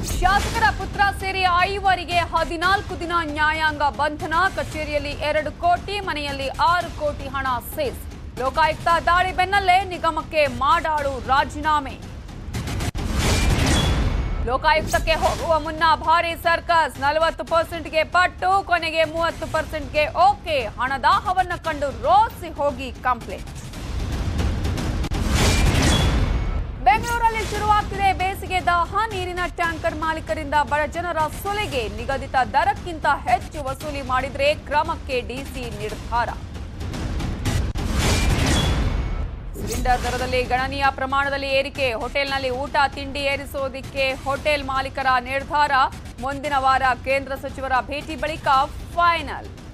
ಶಾಸಕರ ಪುತ್ರ ಸೇರಿ ಐವರಿಗೆ ಹದಿನಾಲ್ಕು ದಿನ ನ್ಯಾಯಾಂಗ ಬಂಧನ ಕಚೇರಿಯಲ್ಲಿ ಎರಡು ಕೋಟಿ ಮನೆಯಲ್ಲಿ ಆರು ಕೋಟಿ ಹಣ ಸೇಸ್ ಲೋಕಾಯುಕ್ತ ದಾಳಿ ಬೆನ್ನಲ್ಲೇ ನಿಗಮಕ್ಕೆ ಮಾಡಾಳು ರಾಜೀನಾಮೆ ಲೋಕಾಯುಕ್ತಕ್ಕೆ ಹೋಗುವ ಮುನ್ನ ಭಾರಿ ಸರ್ಕಸ್ ನಲವತ್ತು ಪರ್ಸೆಂಟ್ಗೆ ಪಟ್ಟು ಕೊನೆಗೆ ಮೂವತ್ತು ಪರ್ಸೆಂಟ್ಗೆ ಓಕೆ ಹಣದಾಹವನ್ನ ಕಂಡು ರೋಸಿ ಹೋಗಿ ಕಂಪ್ಲೇಂಟ್ ಬೆಂಗಳೂರಲ್ಲಿ ಶುರುವಾಗ್ತಿದೆ ಬೇಸಿಗೆ ದಾಹ ನೀರಿನ ಟ್ಯಾಂಕರ್ ಮಾಲೀಕರಿಂದ ಬಡ ಜನರ ಸುಲಿಗೆ ನಿಗದಿತ ದರಕ್ಕಿಂತ ಹೆಚ್ಚು ವಸೂಲಿ ಮಾಡಿದ್ರೆ ಕ್ರಮಕ್ಕೆ ಡಿಸಿ ನಿರ್ಧಾರ ಸಿಲಿಂಡರ್ ದರದಲ್ಲಿ ಗಣನೀಯ ಪ್ರಮಾಣದಲ್ಲಿ ಏರಿಕೆ ಹೋಟೆಲ್ನಲ್ಲಿ ಊಟ ತಿಂಡಿ ಏರಿಸೋದಿಕ್ಕೆ ಹೋಟೆಲ್ ಮಾಲೀಕರ ನಿರ್ಧಾರ ಮುಂದಿನ ವಾರ ಕೇಂದ್ರ ಸಚಿವರ ಭೇಟಿ ಬಳಿಕ ಫೈನಲ್